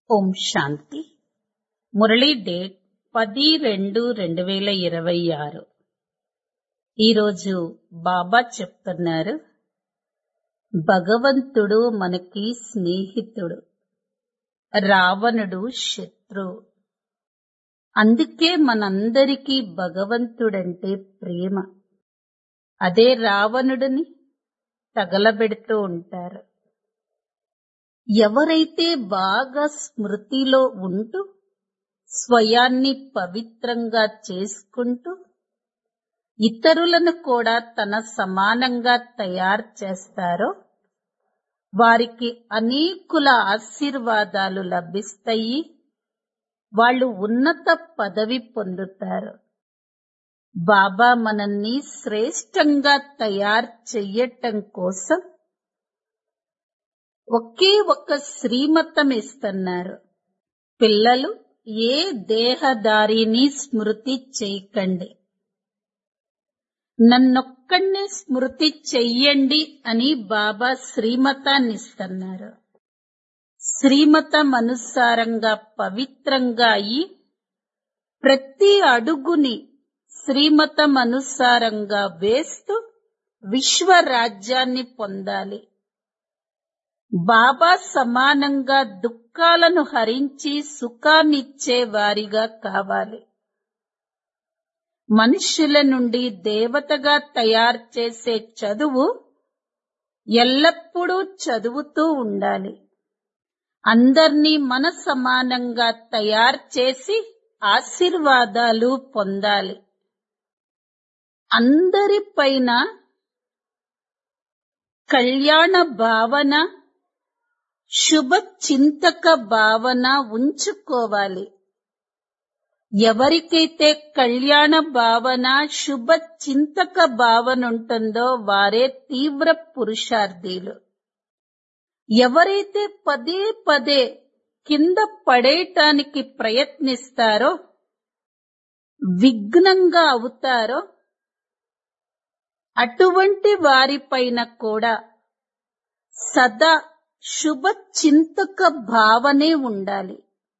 ఓం శాంతి Murali date పది రెండు రెండు వేల ఇరవై ఆరు ఈరోజు బాబా చెప్తున్నారు భగవంతుడు మనకి స్నేహితుడు రావణుడు శత్రువు అందుకే మనందరికీ భగవంతుడంటే ప్రేమ అదే రావణుడిని తగలబెడుతూ ఉంటారు ఎవరైతే బాగా స్మృతిలో ఉంటూ స్వయాన్ని పవిత్రంగా చేసుకుంటూ ఇతరులను కూడా తన సమానంగా తయారు చేస్తారో వారికి అనేకుల ఆశీర్వాదాలు లభిస్తాయి వాళ్ళు ఉన్నత పదవి పొందుతారు బాబా మనల్ని శ్రేష్టంగా తయారు చెయ్యటం కోసం ఒకే ఒక్క శ్రీమతం ఇస్తున్నారు పిల్లలు ఏ దేహదారిని స్మృతి చేయకండి నన్నొక్కడినే స్మృతి చెయ్యండి అని బాబా శ్రీమతాన్ని ఇస్తున్నారు శ్రీమతం అనుసారంగా పవిత్రంగా అయి ప్రతి అడుగుని శ్రీమతం అనుసారంగా వేస్తూ విశ్వరాజ్యాన్ని పొందాలి బాబా సమానంగా దుఃఖాలను హరించి సుఖాన్నిచ్చే వారిగా కావాలి మనుష్యుల నుండి దేవతగా తయారు చేసే చదువు ఎల్లప్పుడూ చదువుతూ ఉండాలి అందర్నీ మన సమానంగా తయారు చేసి ఆశీర్వాదాలు పొందాలి అందరిపైన కళ్యాణ భావన శుభ చింతక భావన ఉంచుకోవాలి ఎవరికైతే కళ్యాణ భావన శుభ చింతక భావన ఉంటుందో వారే తీవ్ర పురుషార్థీలు ఎవరైతే పదే పదే కింద పడేయటానికి ప్రయత్నిస్తారో విఘ్నంగా అవుతారో అటువంటి వారిపైన కూడా సదా శుభ చింతక భావనే ఉండాలి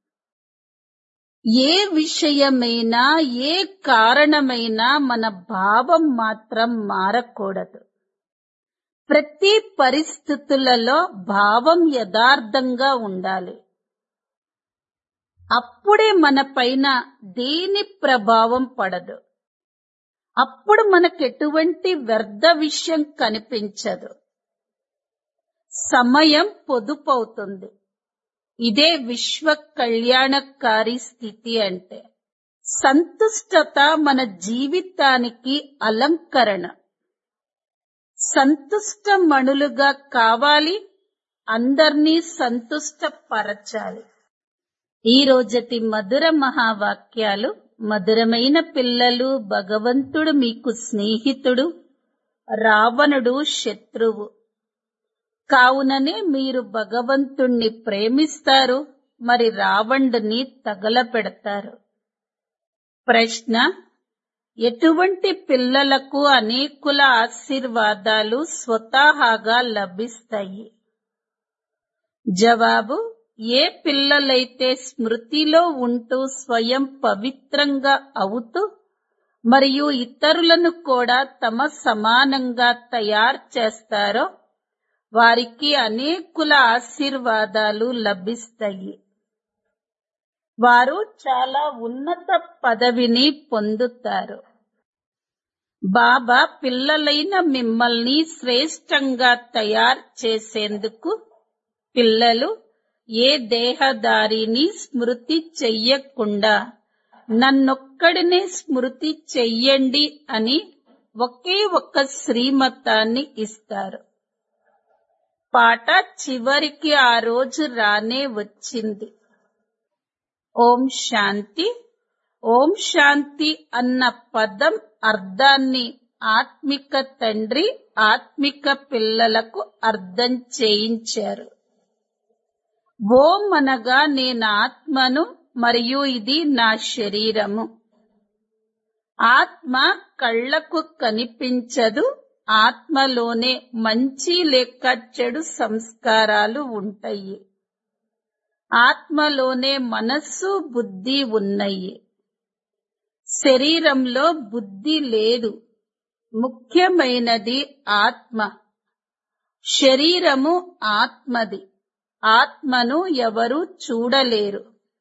ఏ విషయమైనా ఏ కారణమైనా మన భావం మాత్రం మారకూడదు ప్రతి పరిస్థితులలో భావం యథార్థంగా ఉండాలి అప్పుడే మన పైన దేని ప్రభావం పడదు అప్పుడు మనకు ఎటువంటి వ్యర్థ విషయం కనిపించదు సమయం పొదుపవుతుంది ఇదే విశ్వ కళ్యాణకారి స్థితి అంటే సంతుష్టత మన జీవితానికి అలంకరణ సంతుష్ట మణులుగా కావాలి అందర్నీ సంతుష్టపరచాలి ఈ రోజటి మధుర మహావాక్యాలు మధురమైన పిల్లలు భగవంతుడు మీకు స్నేహితుడు రావణుడు శత్రువు కావుననే మీరు భగవంతుణ్ణి ప్రేమిస్తారు మరి రావణుడిని తగలపెడతారు ప్రశ్న ఎటువంటి పిల్లలకు అనేకుల ఆశీర్వాదాలు స్వతహాగా లభిస్తాయి జవాబు ఏ పిల్లలైతే స్మృతిలో ఉంటూ స్వయం పవిత్రంగా అవుతూ మరియు ఇతరులను కూడా తమ సమానంగా తయారు చేస్తారో వారికి అనేకుల ఆశీర్వాదాలు లభిస్తాయి వారు చాలా ఉన్నత పదవిని పొందుతారు బాబా పిల్లలైన మిమ్మల్ని శ్రేష్టంగా తయారు చేసేందుకు పిల్లలు ఏ దేహదారిని స్మృతి చెయ్యకుండా నన్నొక్కడినే స్మృతి చెయ్యండి అని ఒకే ఒక్క శ్రీమతాన్ని ఇస్తారు పాట చివరికి ఆ రోజు రానే వచ్చింది ఓం శాంతి ఓం శాంతి అన్న పదం అర్థాన్ని ఆత్మిక తండ్రి ఆత్మిక పిల్లలకు అర్థం చేయించారు ఓం అనగా నేను ఆత్మను మరియు ఇది నా శరీరము ఆత్మ కళ్లకు కనిపించదు ఆత్మలోనే మంచి లేక చెడు సంస్కారాలు ఉంటాయి ఆత్మలోనే మనస్సు బుద్ధి ఉన్నాయి శరీరంలో బుద్ధి లేదు ముఖ్యమైనది ఆత్మ శరీరము ఆత్మది ఆత్మను ఎవరు చూడలేరు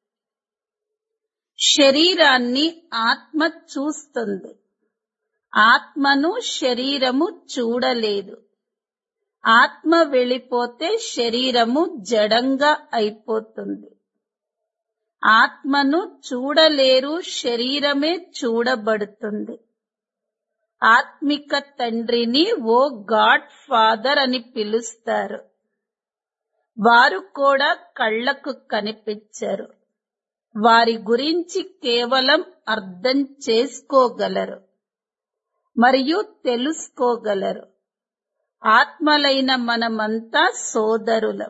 శరీరాన్ని ఆత్మ చూస్తుంది ఆత్మను శరీరము చూడలేదు ఆత్మ వెళ్ళిపోతే శరీరము జడంగా అయిపోతుంది ఆత్మను చూడలేరు శరీరమే చూడబడుతుంది ఆత్మిక తండ్రిని ఓ గాడ్ ఫాదర్ అని పిలుస్తారు వారు కూడా కళ్లకు కనిపించరు వారి గురించి కేవలం అర్థం చేసుకోగలరు మరియు తెలుసుకోగలరు ఆత్మలైన మనమంతా సోదరులం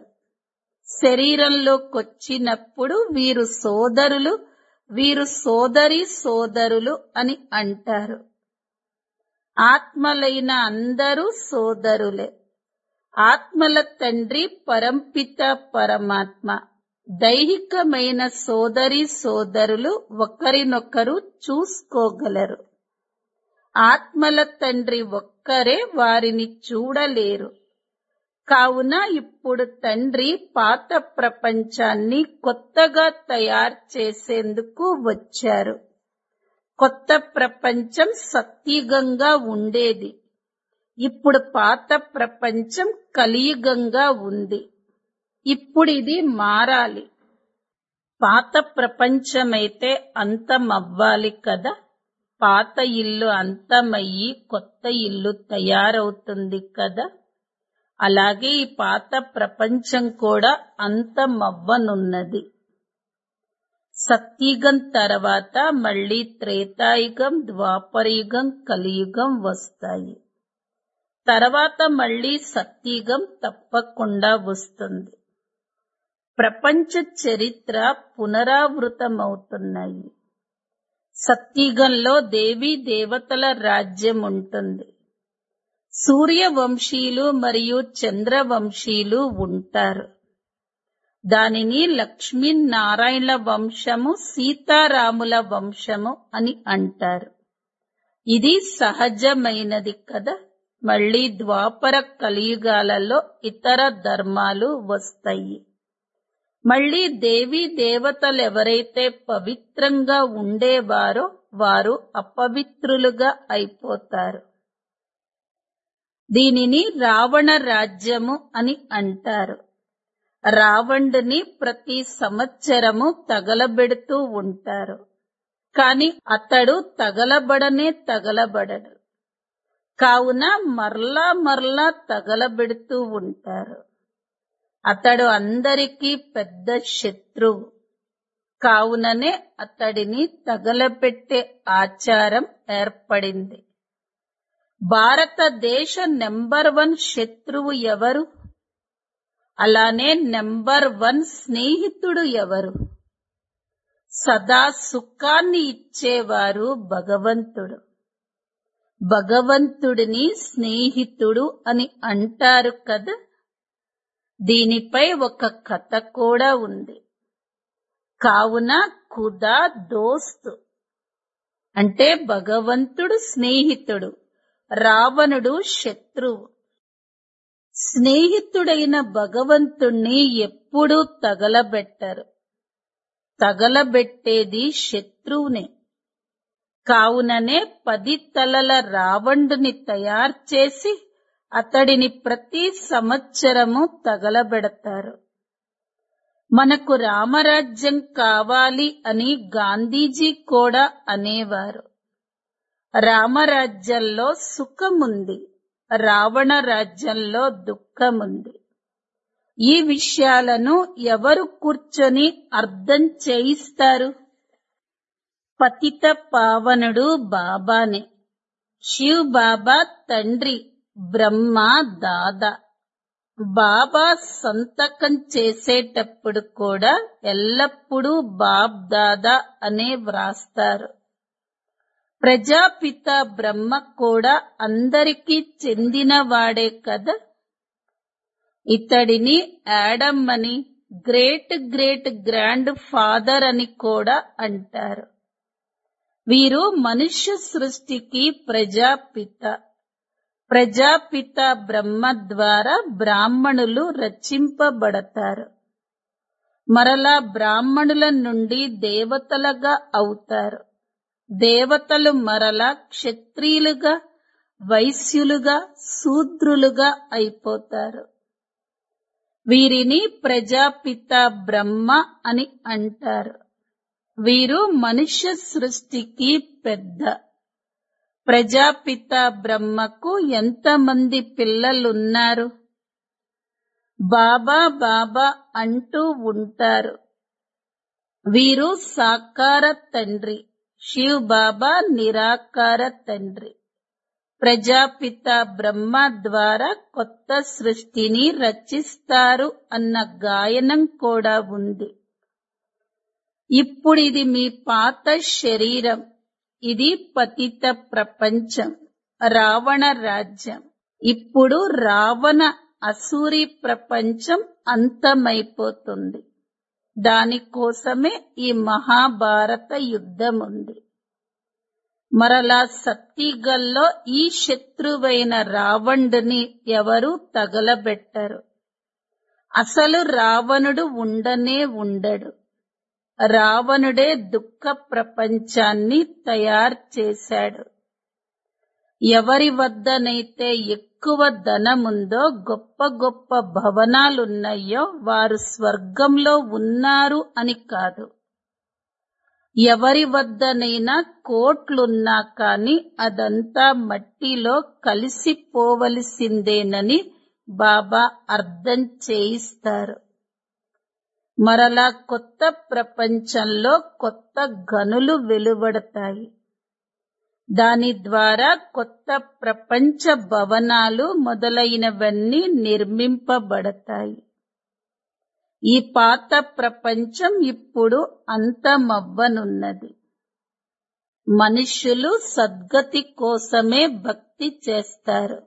శరీరంలోకొచ్చినప్పుడు వీరు సోదరులు వీరు సోదరి సోదరులు అని అంటారు ఆత్మలైన అందరూ సోదరులే ఆత్మల తండ్రి పరంపిత పరమాత్మ దైహికమైన సోదరి సోదరులు ఒకరినొకరు చూసుకోగలరు ఆత్మల తండ్రి ఒక్కరే వారిని చూడలేరు కావున ఇప్పుడు తండ్రి పాత ప్రపంచాన్ని కొత్తగా తయారు చేసేందుకు వచ్చారు కొత్త ప్రపంచం సత్యుగంగా ఉండేది ఇప్పుడు పాత ప్రపంచం కలియుగంగా ఉంది ఇప్పుడు ఇది మారాలి పాత ప్రపంచమైతే అంతమవ్వాలి కదా పాత ఇల్లు అంతమయ్యి కొత్త ఇల్లు తయారవుతుంది కదా అలాగే ఈ పాత ప్రపంచం కూడా అంతమవ్వనున్నది సత్యుగం తర్వాత మళ్ళీ త్రేతాయుగం ద్వాపరయుగం కలియుగం వస్తాయి తర్వాత మళ్ళీ సత్యుగం తప్పకుండా వస్తుంది ప్రపంచ చరిత్ర పునరావృతమవుతున్నాయి సత్యుగంలో దేవీ దేవతల రాజ్యం ఉంటుంది సూర్యవంశీయులు మరియు చంద్రవంశీయులు ఉంటారు దానిని లక్ష్మీనారాయణ వంశము సీతారాముల వంశము అని అంటారు ఇది సహజమైనది కదా మళ్ళీ ద్వాపర కలియుగాలలో ఇతర ధర్మాలు వస్తాయి మళ్ళీ దేవీ దేవతలు ఎవరైతే పవిత్రంగా ఉండేవారో వారు అపవిత్రులుగా అయిపోతారు దీనిని రావణ రాజ్యము అని అంటారు రావణుని ప్రతి సంవత్సరము తగలబెడుతూ ఉంటారు కాని అతడు తగలబడనే తగలబడడు కావున మరలా మరలా తగలబెడుతూ ఉంటారు అతడు అందరికీ పెద్ద శత్రువు కావుననే అతడిని తగలపెట్టే ఆచారం ఏర్పడింది భారతదేశ నెంబర్ వన్ శత్రువు ఎవరు అలానే నెంబర్ వన్ స్నేహితుడు ఎవరు సదా సుఖాన్ని ఇచ్చేవారు భగవంతుడు భగవంతుడిని స్నేహితుడు అని అంటారు కదా దీనిపై ఒక కథ కూడా ఉంది కావున ఖుదా దోస్త్ అంటే భగవంతుడు స్నేహితుడు రావణుడు శత్రువు స్నేహితుడైన భగవంతుణ్ణి ఎప్పుడూ తగలబెట్టరు తగలబెట్టేది శత్రువునే కావుననే పది తలల రావణుని తయారు చేసి అతడిని ప్రతి సంవత్సరము తగలబెడతారు మనకు రామరాజ్యం కావాలి అని గాంధీజీ కూడా అనేవారు రామరాజ్యంలో సుఖముంది రావణ రాజ్యంలో దుఃఖముంది ఈ విషయాలను ఎవరు కూర్చొని అర్థం చేయిస్తారు పతిత పావనుడు బాబానే శివ్ బాబా తండ్రి బ్రహ్మ దాదా బాబా సంతకం చేసేటప్పుడు కూడా ఎల్లప్పుడూ బాబ్ దాదా అనే వ్రాస్తారు ప్రజాపిత బ్రహ్మ కూడా అందరికీ చెందినవాడే కదా ఇతడిని యాడమ్ అని గ్రేట్ గ్రేట్ గ్రాండ్ ఫాదర్ అని కూడా అంటారు వీరు మనుష్య సృష్టికి ప్రజాపిత ప్రజాపిత బ్రహ్మ ద్వారా బ్రాహ్మణులు రచింపబడతారు మరలా బ్రాహ్మణుల నుండి దేవతలుగా అవుతారు దేవతలు మరలా క్షత్రియులుగా వైశ్యులుగా శూద్రులుగా అయిపోతారు వీరిని ప్రజాపిత బ్రహ్మ అని అంటారు వీరు మనుష్య సృష్టికి పెద్ద ప్రజాపిత బ్రహ్మకు ఎంతమంది పిల్లలున్నారు బాబా బాబా అంటూ ఉంటారు వీరు సాకార తండ్రి శివ్ బాబా నిరాకార తండ్రి ప్రజాపిత బ్రహ్మ ద్వారా కొత్త సృష్టిని రచిస్తారు అన్న గాయనం కూడా ఉంది ఇప్పుడు ఇది మీ పాత శరీరం ఇది పతిత ప్రపంచం రావణ రాజ్యం ఇప్పుడు రావణ అసూరి ప్రపంచం అంతమైపోతుంది దానికోసమే ఈ మహాభారత యుద్ధం ఉంది మరలా సత్తిగల్లో ఈ శత్రువైన రావణుడిని ఎవరు తగలబెట్టరు అసలు రావణుడు ఉండనే ఉండడు రావణుడే దుఃఖ ప్రపంచాన్ని తయారు చేశాడు ఎవరి వద్దనైతే ఎక్కువ ధనముందో గొప్ప గొప్ప భవనాలున్నాయో వారు స్వర్గంలో ఉన్నారు అని కాదు ఎవరి వద్దనైనా కోట్లున్నా కాని అదంతా మట్టిలో కలిసిపోవలసిందేనని బాబా అర్థం చేయిస్తారు మరలా కొత్త ప్రపంచంలో కొత్త గనులు వెలువడతాయి దాని ద్వారా కొత్త ప్రపంచ భవనాలు మొదలైనవన్నీ నిర్మింపబడతాయి ఈ పాత ప్రపంచం ఇప్పుడు అంతమవ్వనున్నది మనుష్యులు సద్గతి కోసమే భక్తి చేస్తారు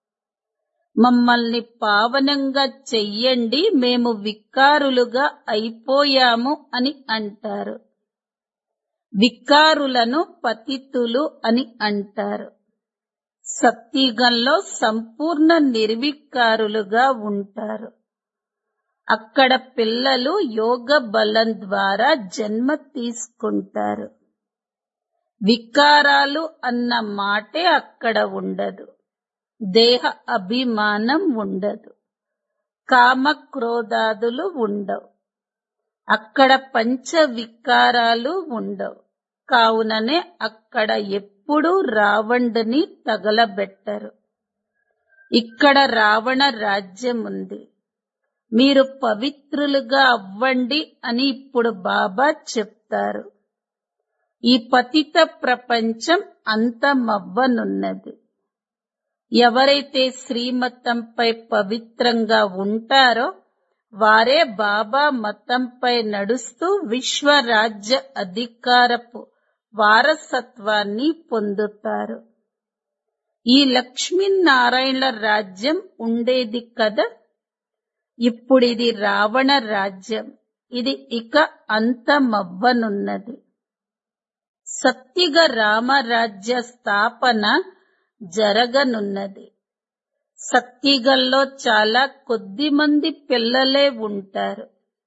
మమ్మల్ని పావనంగా చెయ్యండి మేము వికారులుగా అయిపోయాము అని అంటారు వికారులను పతితులు అని అంటారు సత్యుగంలో సంపూర్ణ నిర్వికారులుగా ఉంటారు అక్కడ పిల్లలు యోగ బలం ద్వారా జన్మ తీసుకుంటారు వికారాలు అన్న మాటే అక్కడ ఉండదు దేహ అభిమానం ఉండదు కామ క్రోధాదులు ఉండవు అక్కడ పంచ వికారాలు ఉండవు కావుననే అక్కడ ఎప్పుడూ రావణుని తగలబెట్టరు ఇక్కడ రావణ రాజ్యం ఉంది మీరు పవిత్రులుగా అవ్వండి అని ఇప్పుడు బాబా చెప్తారు ఈ పతిత ప్రపంచం అంతమవ్వనున్నది ఎవరైతే శ్రీమతంపై పవిత్రంగా ఉంటారో వారే బాబా మతంపై నడుస్తూ విశ్వరాజ్య అధికారపు వారసత్వాన్ని పొందుతారు ఈ లక్ష్మీనారాయణ రాజ్యం ఉండేది కదా ఇప్పుడిది రావణ రాజ్యం ఇది ఇక అంతమవ్వనున్నది సత్తిగ రామరాజ్య స్థాపన జరగనున్నది సత్తిగల్లో చాలా కొద్ది మంది పిల్లలే ఉంటారు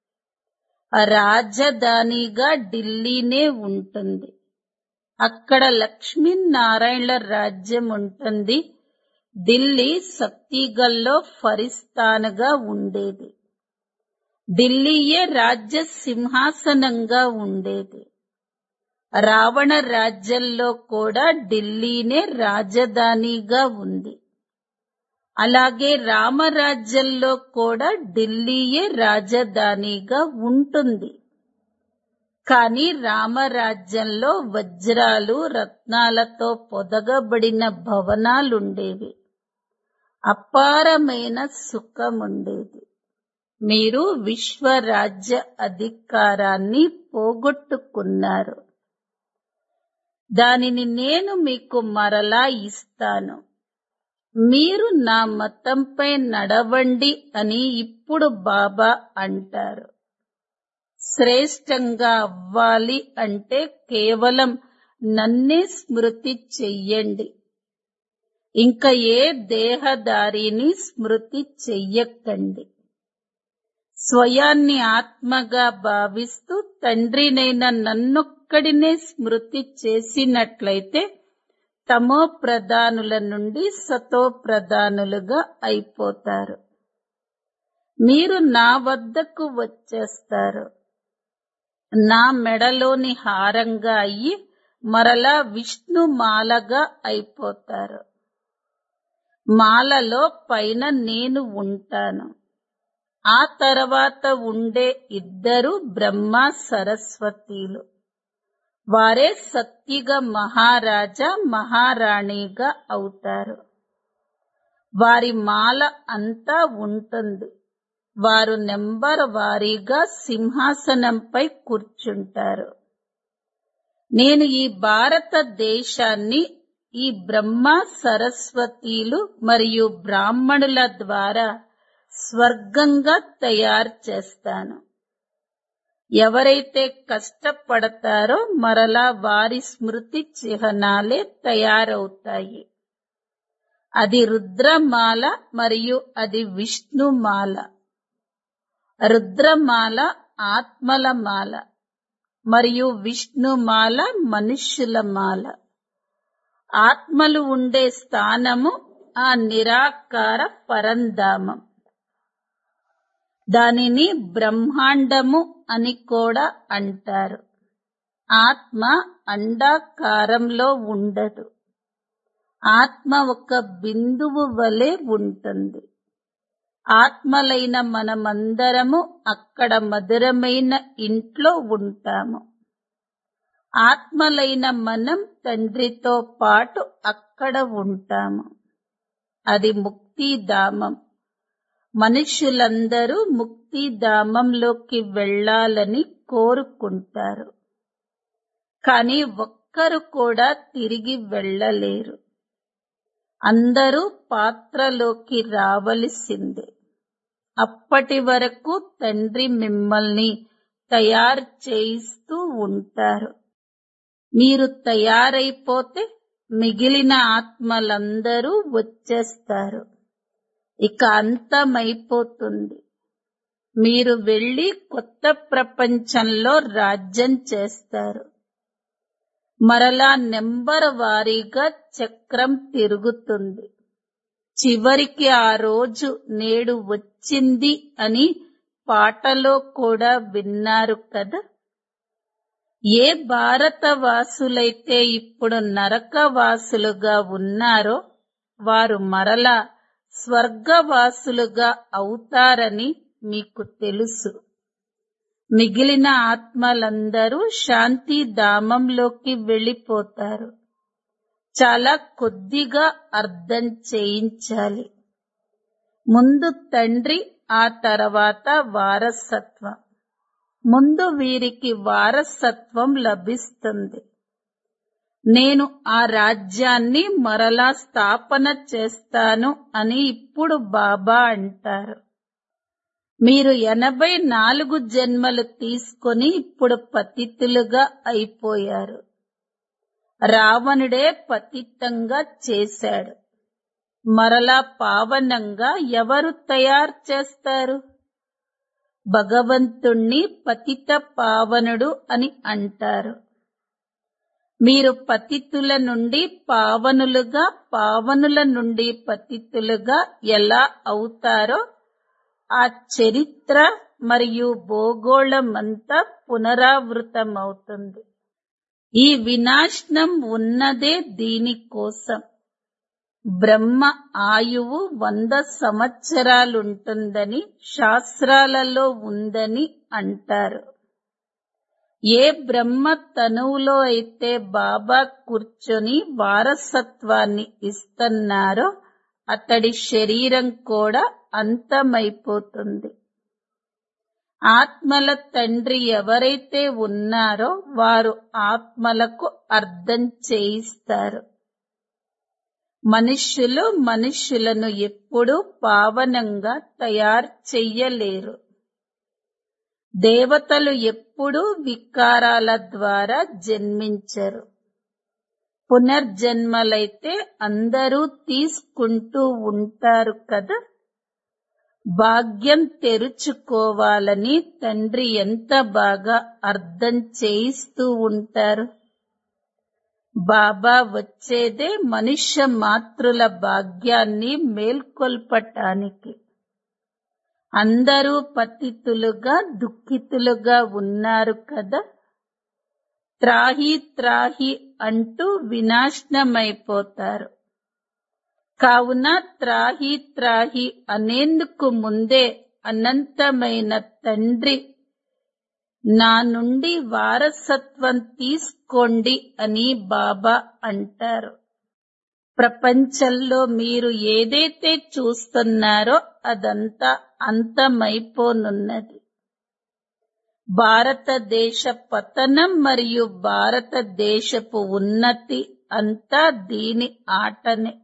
రాజధానిగా ఢిల్లీనే ఉంటుంది అక్కడ లక్ష్మీనారాయణ రాజ్యం ఉంటుంది ఢిల్లీ సత్తిగల్లో ఫరిస్తానుగా ఉండేది ఢిల్లీయే రాజ్య సింహాసనంగా ఉండేది రావణ రాజ్యంలో కూడా ఢిల్లీనే రాజధానిగా ఉంది అలాగే రామరాజ్యంలో కూడా ఢిల్లీయే రాజధానిగా ఉంటుంది కానీ రామరాజ్యంలో వజ్రాలు రత్నాలతో పొదగబడిన భవనాలుండేవి అపారమైన సుఖముండేది మీరు విశ్వరాజ్య అధికారాన్ని పోగొట్టుకున్నారు దానిని నేను మీకు మరలా ఇస్తాను మీరు నా మతంపై నడవండి అని ఇప్పుడు బాబా అంటారు శ్రేష్టంగా అవ్వాలి అంటే కేవలం నన్నే స్మృతి చెయ్యండి ఇంకా ఏ దేహదారిని స్మృతి చెయ్యకండి స్వయాన్ని ఆత్మగా భావిస్తూ తండ్రినైన నన్నొక్కడినే స్మృతి చేసినట్లయితే తమో ప్రధానుల నుండి సతో ప్రధానులుగా అయిపోతారు మీరు నా వద్దకు వచ్చేస్తారు నా మెడలోని హారంగా అయ్యి మరలా విష్ణు మాలగా అయిపోతారు మాలలో పైన నేను ఉంటాను ఆ తర్వాత ఉండే ఇద్దరు బ్రహ్మ సరస్వతీలు వారే సత్తిగా మహారాజా మహారాణిగా అవుతారు వారి మాల అంతా ఉంటుంది వారు నెంబర్ వారీగా సింహాసనంపై కూర్చుంటారు నేను ఈ భారతదేశాన్ని ఈ బ్రహ్మ సరస్వతీలు మరియు బ్రాహ్మణుల ద్వారా స్వర్గంగా తయారు చేస్తాను ఎవరైతే కష్టపడతారో మరలా వారి స్మృతి చిహ్నాలే తయారవుతాయి అది రుద్రమాల మరియు అది విష్ణుమాల రుద్రమాల ఆత్మల మాల మరియు విష్ణుమాల మనుష్యుల మాల ఆత్మలు ఉండే స్థానము ఆ నిరాకార పరంధామం దానిని బ్రహ్మాండము అని కూడా అంటారు ఆత్మ అండాకారంలో ఉండదు ఆత్మ ఒక బిందువు వలె ఉంటుంది ఆత్మలైన మనమందరము అక్కడ మధురమైన ఇంట్లో ఉంటాము ఆత్మలైన మనం తండ్రితో పాటు అక్కడ ఉంటాము అది ముక్తిధామం మనుషులందరూ ముక్తిధామంలోకి వెళ్ళాలని కోరుకుంటారు కానీ ఒక్కరు కూడా తిరిగి వెళ్ళలేరు అందరూ పాత్రలోకి రావలసిందే అప్పటి వరకు తండ్రి మిమ్మల్ని తయారు చేయిస్తూ ఉంటారు మీరు తయారైపోతే మిగిలిన ఆత్మలందరూ వచ్చేస్తారు ఇక అంతమైపోతుంది మీరు వెళ్ళి కొత్త ప్రపంచంలో రాజ్యం చేస్తారు మరలా నెంబర్ వారీగా చక్రం తిరుగుతుంది చివరికి ఆ రోజు నేడు వచ్చింది అని పాటలో కూడా విన్నారు కదా ఏ భారతవాసులైతే ఇప్పుడు నరకవాసులుగా ఉన్నారో వారు మరలా స్వర్గవాసులుగా అవుతారని మీకు తెలుసు మిగిలిన ఆత్మలందరూ శాంతి ధామంలోకి వెళ్ళిపోతారు చాలా కొద్దిగా అర్థం చేయించాలి ముందు తండ్రి ఆ తర్వాత వారసత్వం ముందు వీరికి వారసత్వం లభిస్తుంది నేను ఆ రాజ్యాన్ని మరలా స్థాపన చేస్తాను అని ఇప్పుడు బాబా అంటారు మీరు ఎనభై నాలుగు జన్మలు తీసుకొని ఇప్పుడు పతితులుగా అయిపోయారు రావణుడే పతితంగా చేశాడు మరలా పావనంగా ఎవరు తయారు చేస్తారు భగవంతుణ్ణి పతిత పావనుడు అని అంటారు మీరు పతితుల నుండి పావనులుగా పావనుల నుండి పతితులుగా ఎలా అవుతారో ఆ చరిత్ర మరియు భూగోళమంతా పునరావృతమవుతుంది ఈ వినాశనం ఉన్నదే దీనికోసం బ్రహ్మ ఆయువు వంద సంవత్సరాలుంటుందని శాస్త్రాలలో ఉందని అంటారు ఏ బ్రహ్మ తనువులో అయితే బాబా కూర్చొని వారసత్వాన్ని ఇస్తున్నారో అతడి శరీరం కూడా అంతమైపోతుంది ఆత్మల తండ్రి ఎవరైతే ఉన్నారో వారు ఆత్మలకు అర్థం చేయిస్తారు మనుష్యులు మనుష్యులను ఎప్పుడూ పావనంగా తయారు చెయ్యలేరు దేవతలు ఎప్పుడూ వికారాల ద్వారా జన్మించరు పునర్జన్మలైతే అందరూ తీసుకుంటూ ఉంటారు కదా భాగ్యం తెరుచుకోవాలని తండ్రి ఎంత బాగా అర్థం చేయిస్తూ ఉంటారు బాబా వచ్చేదే మనుష్య మాతృల భాగ్యాన్ని మేల్కొల్పటానికి అందరూ పతితులుగా దుఃఖితులుగా ఉన్నారు కదా త్రాహి త్రాహి అంటూ వినాశనమైపోతారు కావున త్రాహి త్రాహి అనేందుకు ముందే అనంతమైన తండ్రి నా నుండి వారసత్వం తీసుకోండి అని బాబా అంటారు ప్రపంచంలో మీరు ఏదైతే చూస్తున్నారో అదంతా అంతమైపోనున్నది భారతదేశ పతనం మరియు భారతదేశపు ఉన్నతి అంతా దీని ఆటనే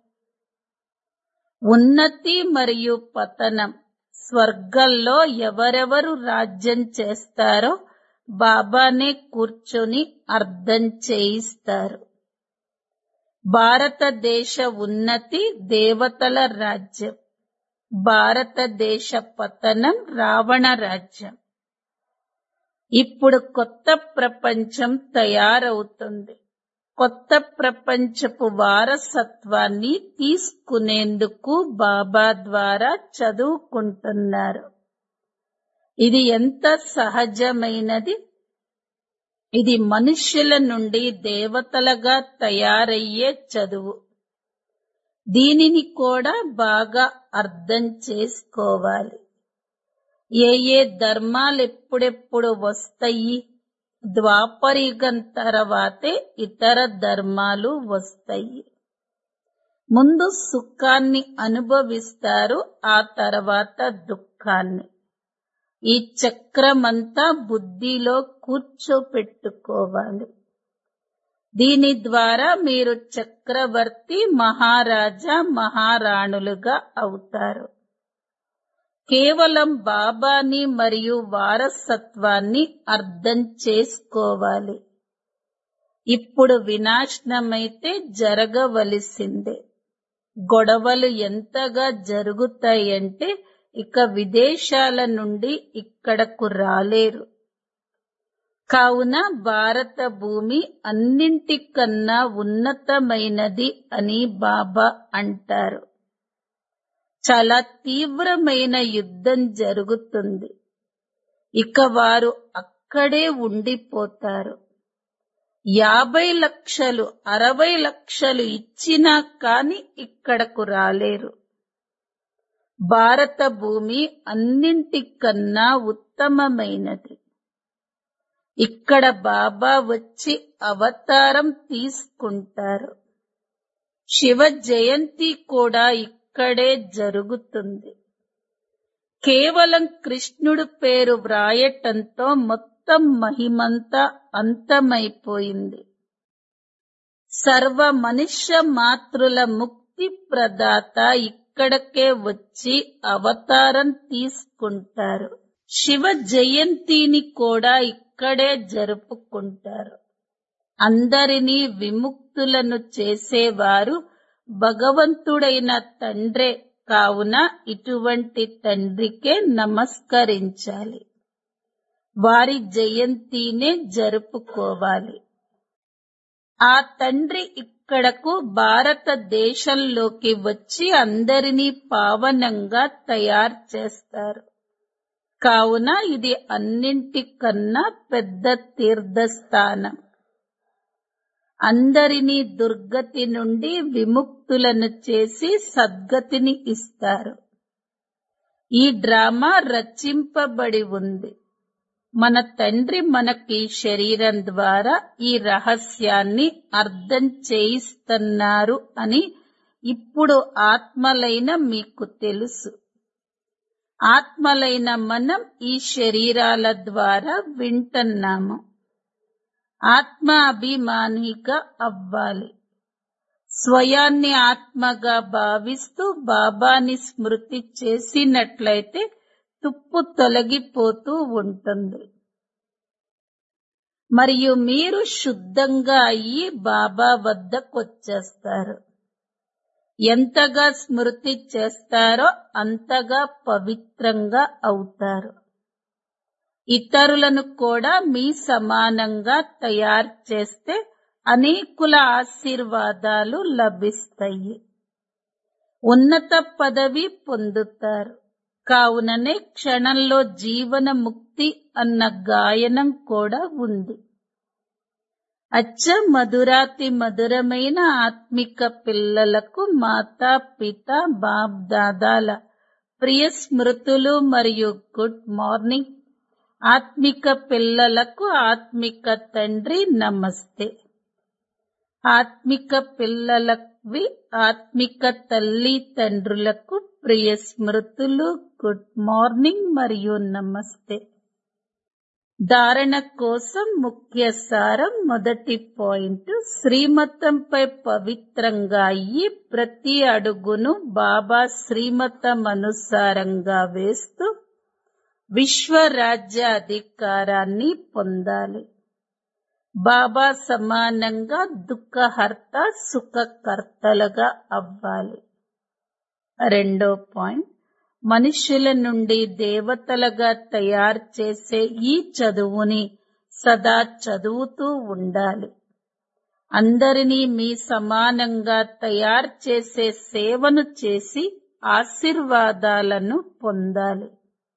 ఉన్నతి మరియు పతనం స్వర్గంలో ఎవరెవరు రాజ్యం చేస్తారో బాబానే కూర్చొని అర్థం చేయిస్తారు భారతదేశ ఉన్నతి దేవతల రాజ్యం భారతదేశ పతనం రావణ రాజ్యం ఇప్పుడు కొత్త ప్రపంచం తయారవుతుంది కొత్త ప్రపంచపు వారసత్వాన్ని తీసుకునేందుకు బాబా ద్వారా చదువుకుంటున్నారు ఇది ఎంత సహజమైనది ఇది మనుష్యుల నుండి దేవతలుగా తయారయ్యే చదువు దీనిని కూడా బాగా అర్థం చేసుకోవాలి ఏ ఏ ధర్మాలు ఎప్పుడెప్పుడు వస్తాయి ద్వాపరయుగం తర్వాతే ఇతర ధర్మాలు వస్తాయి ముందు సుఖాన్ని అనుభవిస్తారు ఆ తర్వాత దుఃఖాన్ని ఈ చక్రమంతా బుద్ధిలో కూర్చోపెట్టుకోవాలి దీని ద్వారా మీరు చక్రవర్తి మహారాజా మహారాణులుగా అవుతారు కేవలం బాబాని మరియు వారసత్వాన్ని అర్థం చేసుకోవాలి ఇప్పుడు వినాశనమైతే జరగవలసిందే గొడవలు ఎంతగా జరుగుతాయంటే ఇక విదేశాల నుండి ఇక్కడకు రాలేరు కావున భారత భూమి అన్నింటికన్నా ఉన్నతమైనది అని బాబా అంటారు చాలా తీవ్రమైన యుద్ధం జరుగుతుంది ఇక వారు అక్కడే ఉండిపోతారు యాభై లక్షలు అరవై లక్షలు ఇచ్చినా కాని ఇక్కడకు రాలేరు భారత భూమి అన్నింటికన్నా ఉత్తమమైనది ఇక్కడ బాబా వచ్చి అవతారం తీసుకుంటారు శివ జయంతి కూడా ఇక్కడే జరుగుతుంది కేవలం కృష్ణుడు పేరు వ్రాయటంతో మొత్తం మహిమంతా అంతమైపోయింది సర్వ మనుష్య మాతృల ముక్తి ప్రదాత ఇక్కడకే వచ్చి అవతారం తీసుకుంటారు శివ జయంతిని కూడా ఇక్కడే జరుపుకుంటారు అందరినీ విముక్తులను చేసేవారు భగవంతుడైన తండ్రే కావున ఇటువంటి తండ్రికే నమస్కరించాలి వారి జయంతినే జరుపుకోవాలి ఆ తండ్రి ఇక్కడకు భారతదేశంలోకి వచ్చి అందరినీ పావనంగా తయారు చేస్తారు కావున ఇది అన్నింటికన్నా పెద్ద తీర్థస్థానం అందరినీ దుర్గతి నుండి విముక్తులను చేసి సద్గతిని ఇస్తారు ఈ డ్రామా రచింపబడి ఉంది మన తండ్రి మనకి శరీరం ద్వారా ఈ రహస్యాన్ని అర్థం చేయిస్తున్నారు అని ఇప్పుడు ఆత్మలైన మీకు తెలుసు ఆత్మలైన మనం ఈ శరీరాల ద్వారా వింటున్నాము ఆత్మ అభిమానిగా అవ్వాలి స్వయాన్ని ఆత్మగా భావిస్తూ బాబాని స్మృతి చేసినట్లయితే తుప్పు తొలగిపోతూ ఉంటుంది మరియు మీరు శుద్ధంగా అయ్యి బాబా వద్దకొచ్చేస్తారు ఎంతగా స్మృతి చేస్తారో అంతగా పవిత్రంగా అవుతారు ఇతరులను కూడా మీ సమానంగా తయారు చేస్తే అనేకుల ఆశీర్వాదాలు లభిస్తాయి ఉన్నత పదవి పొందుతారు కావుననే క్షణంలో జీవన ముక్తి అన్న గాయనం కూడా ఉంది అచ్చ మధురాతి మధురమైన ఆత్మిక పిల్లలకు మాతా పిత బాప్ దాదాల ప్రియ స్మృతులు మరియు గుడ్ మార్నింగ్ ఆత్మిక పిల్లలకు ఆత్మిక తండ్రి నమస్తే ఆత్మిక పిల్లలవి ఆత్మిక తల్లి తండ్రులకు ప్రియ స్మృతులు గుడ్ మార్నింగ్ మరియు నమస్తే ధారణ కోసం ముఖ్య సారం మొదటి పాయింట్ శ్రీమతంపై పవిత్రంగా అయ్యి ప్రతి అడుగును బాబా శ్రీమతం అనుసారంగా వేస్తూ విశ్వరాజ్య అధికారాన్ని పొందాలి బాబా సమానంగా దుఃఖహర్త సుఖకర్తలుగా అవ్వాలి రెండో పాయింట్ మనుషుల నుండి దేవతలుగా తయారు చేసే ఈ చదువుని సదా చదువుతూ ఉండాలి అందరినీ మీ సమానంగా తయారు చేసే సేవను చేసి ఆశీర్వాదాలను పొందాలి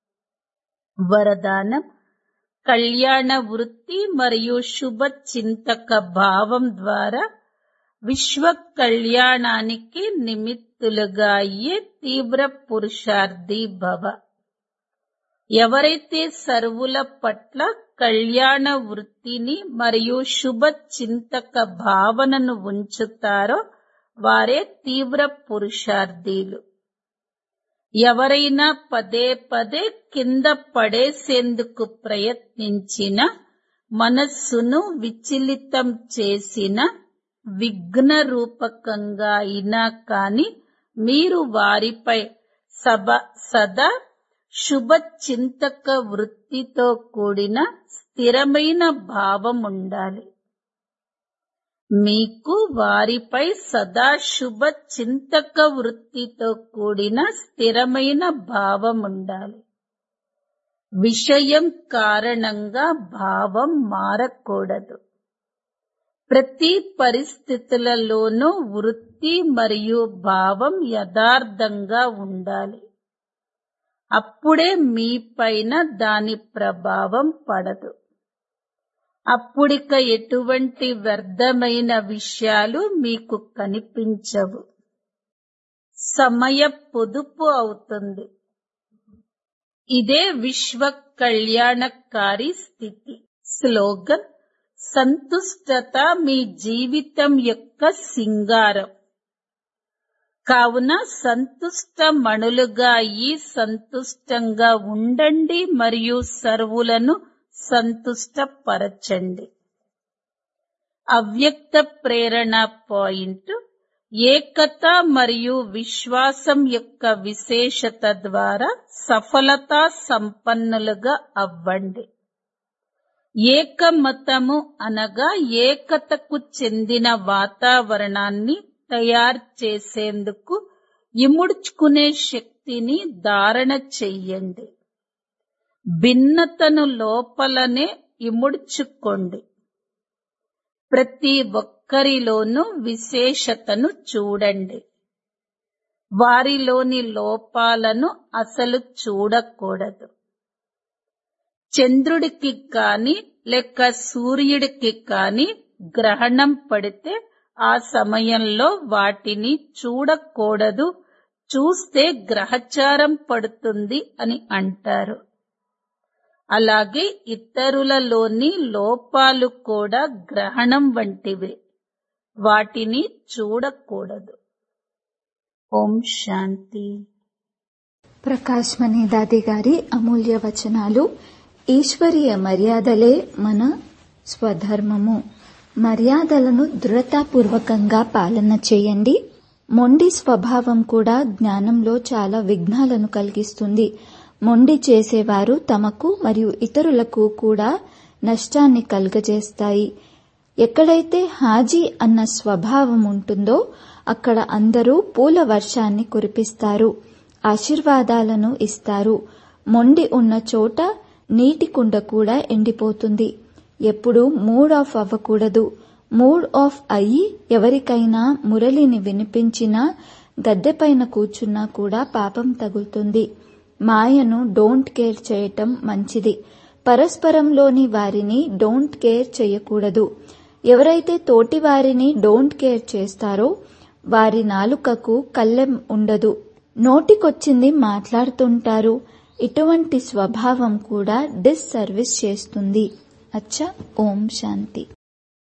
వరదానం కళ్యాణ వృత్తి మరియు శుభ చింతక భావం ద్వారా విశ్వ కళ్యాణానికి నిమిత్తులుగా అయ్యే తీవ్ర పురుషార్థి భవ ఎవరైతే సర్వుల పట్ల కళ్యాణ వృత్తిని మరియు శుభ చింతక భావనను ఉంచుతారో వారే తీవ్ర పురుషార్థీలు ఎవరైనా పదే పదే కింద పడేసేందుకు ప్రయత్నించిన మనస్సును విచలితం చేసిన విఘ్న రూపకంగా అయినా కాని మీరు వారిపై సభ సదా శుభ చింతక వృత్తితో కూడిన స్థిరమైన భావం ఉండాలి మీకు వారిపై సదా శుభ చింతక వృత్తితో కూడిన స్థిరమైన భావం ఉండాలి విషయం కారణంగా భావం మారకూడదు ప్రతి పరిస్థితులలోనూ వృత్తి మరియు భావం యథార్థంగా ఉండాలి అప్పుడే మీ పైన దాని ప్రభావం పడదు అప్పుడిక ఎటువంటి వ్యర్థమైన విషయాలు మీకు కనిపించవు సమయ పొదుపు అవుతుంది ఇదే విశ్వ కళ్యాణకారి స్థితి స్లోగన్ సంతుష్టత మీ జీవితం యొక్క సింగారం కావున సంతుష్ట మణులుగా అయ్యి సంతుష్టంగా ఉండండి మరియు సర్వులను సంతుష్టపరచండి అవ్యక్త ప్రేరణ పాయింట్ ఏకత మరియు విశ్వాసం యొక్క విశేషత ద్వారా సఫలతా సంపన్నులుగా అవ్వండి ఏకమతము అనగా ఏకతకు చెందిన వాతావరణాన్ని తయారు చేసేందుకు ఇముడ్చుకునే శక్తిని ధారణ చెయ్యండి భిన్నతను లోపలనే ఇముడ్చుకోండి ప్రతి ఒక్కరిలోనూ విశేషతను చూడండి వారిలోని లోపాలను అసలు చూడకూడదు చంద్రుడికి కాని లేక సూర్యుడికి కాని గ్రహణం పడితే ఆ సమయంలో వాటిని చూడకూడదు చూస్తే గ్రహచారం పడుతుంది అని అంటారు అలాగే ఇతరులలోని లోపాలు కూడా గ్రహణం వంటివే వాటిని చూడకూడదు ఓం శాంతి ప్రకాష్ మణి దాది గారి అమూల్య వచనాలు ఈశ్వరీయ మర్యాదలే మన స్వధర్మము మర్యాదలను దృఢతాపూర్వకంగా పాలన చేయండి మొండి స్వభావం కూడా జ్ఞానంలో చాలా విఘ్నాలను కలిగిస్తుంది మొండి చేసేవారు తమకు మరియు ఇతరులకు కూడా నష్టాన్ని కలుగజేస్తాయి ఎక్కడైతే హాజీ అన్న స్వభావం ఉంటుందో అక్కడ అందరూ పూల వర్షాన్ని కురిపిస్తారు ఆశీర్వాదాలను ఇస్తారు మొండి ఉన్న చోట నీటి కుండ కూడా ఎండిపోతుంది ఎప్పుడు మూడ్ ఆఫ్ అవ్వకూడదు మూడ్ ఆఫ్ అయ్యి ఎవరికైనా మురళిని వినిపించినా గద్దెపైన కూర్చున్నా కూడా పాపం తగులుతుంది మాయను డోంట్ కేర్ చేయటం మంచిది పరస్పరంలోని వారిని డోంట్ కేర్ చేయకూడదు ఎవరైతే తోటి వారిని డోంట్ కేర్ చేస్తారో వారి నాలుకకు కళ్ళెం ఉండదు నోటికొచ్చింది మాట్లాడుతుంటారు ఇటువంటి స్వభావం కూడా డిస్ సర్వీస్ చేస్తుంది అచ్చా ఓం శాంతి